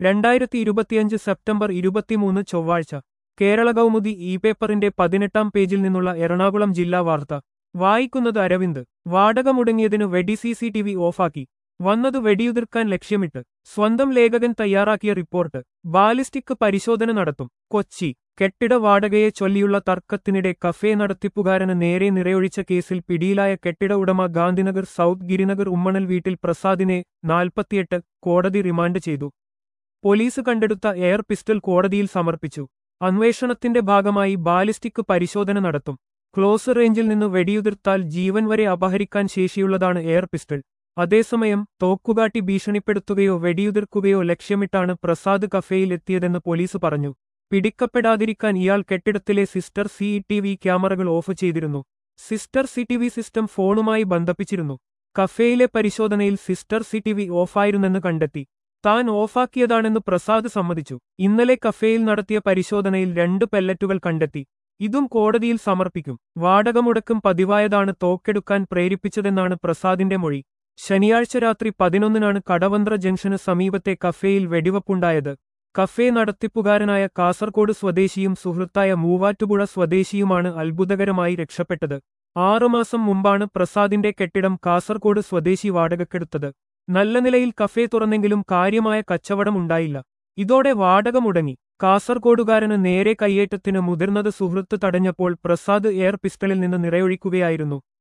രണ്ടായിരത്തി ഇരുപത്തിയഞ്ച് സെപ്റ്റംബർ ഇരുപത്തിമൂന്ന് ചൊവ്വാഴ്ച കേരള കൗമുദി ഇ പേപ്പറിന്റെ പതിനെട്ടാം പേജിൽ നിന്നുള്ള എറണാകുളം ജില്ലാ വാർത്ത വായിക്കുന്നത് അരവിന്ദ് വാടക മുടങ്ങിയതിനു വെടി സി സി ടി വി ഓഫാക്കി വന്നത് വെടിയുതിർക്കാൻ ലക്ഷ്യമിട്ട് സ്വന്തം ലേഖകൻ തയ്യാറാക്കിയ റിപ്പോർട്ട് ബാലിസ്റ്റിക് പരിശോധന നടത്തും കൊച്ചി കെട്ടിട വാടകയെ ചൊല്ലിയുള്ള തർക്കത്തിനിടെ കഫേ നടത്തിപ്പുകാരന് നേരെ നിറയൊഴിച്ച കേസിൽ പിടിയിലായ കെട്ടിട ഉടമ ഗാന്ധിനഗർ സൗത്ത് ഗിരിനഗർ ഉമ്മണൽ വീട്ടിൽ പ്രസാദിനെ നാൽപ്പത്തിയെട്ട് കോടതി റിമാൻഡ് ചെയ്തു പോലീസ് കണ്ടെടുത്ത എയർ പിസ്റ്റൾ കോടതിയിൽ സമർപ്പിച്ചു അന്വേഷണത്തിന്റെ ഭാഗമായി ബാലിസ്റ്റിക് പരിശോധന നടത്തും ക്ലോസ് റേഞ്ചിൽ നിന്ന് വെടിയുതിർത്താൽ ജീവൻ വരെ അപഹരിക്കാൻ ശേഷിയുള്ളതാണ് എയർ പിസ്റ്റൾ അതേസമയം തോക്കുകാട്ടി ഭീഷണിപ്പെടുത്തുകയോ വെടിയുതിർക്കുകയോ ലക്ഷ്യമിട്ടാണ് പ്രസാദ് കഫേയിൽ എത്തിയതെന്ന് പോലീസ് പറഞ്ഞു പിടിക്കപ്പെടാതിരിക്കാൻ ഇയാൾ കെട്ടിടത്തിലെ സിസ്റ്റർ സി ടി വി ക്യാമറകൾ ഓഫ് ചെയ്തിരുന്നു സിസ്റ്റർ സി ടി വി സിസ്റ്റം ഫോണുമായി ബന്ധിപ്പിച്ചിരുന്നു കഫേയിലെ പരിശോധനയിൽ സിസ്റ്റർ സി ടി വി ഓഫായിരുന്നെന്ന് കണ്ടെത്തി താൻ ഓഫാക്കിയതാണെന്ന് പ്രസാദ് സമ്മതിച്ചു ഇന്നലെ കഫേയിൽ നടത്തിയ പരിശോധനയിൽ രണ്ട് പെല്ലറ്റുകൾ കണ്ടെത്തി ഇതും കോടതിയിൽ സമർപ്പിക്കും വാടക മുടക്കം പതിവായതാണ് തോക്കെടുക്കാൻ പ്രേരിപ്പിച്ചതെന്നാണ് പ്രസാദിന്റെ മൊഴി ശനിയാഴ്ച രാത്രി പതിനൊന്നിനാണ് കടവന്ത്ര ജംഗ്ഷന് സമീപത്തെ കഫേയിൽ വെടിവപ്പുണ്ടായത് കഫേ നടത്തിപ്പുകാരനായ കാസർകോട് സ്വദേശിയും സുഹൃത്തായ മൂവാറ്റുപുഴ സ്വദേശിയുമാണ് അത്ഭുതകരമായി രക്ഷപ്പെട്ടത് ആറുമാസം മുമ്പാണ് പ്രസാദിന്റെ കെട്ടിടം കാസർകോട് സ്വദേശി വാടകക്കെടുത്തത് നല്ല നിലയിൽ കഫേ തുറന്നെങ്കിലും കാര്യമായ കച്ചവടം ഉണ്ടായില്ല ഇതോടെ വാടക മുടങ്ങി കാസർകോടുകാരന് നേരെ കയ്യേറ്റത്തിന് മുതിർന്നത് സുഹൃത്ത് തടഞ്ഞപ്പോൾ പ്രസാദ് എയർ പിസ്റ്റളിൽ നിന്ന് നിറയൊഴിക്കുകയായിരുന്നു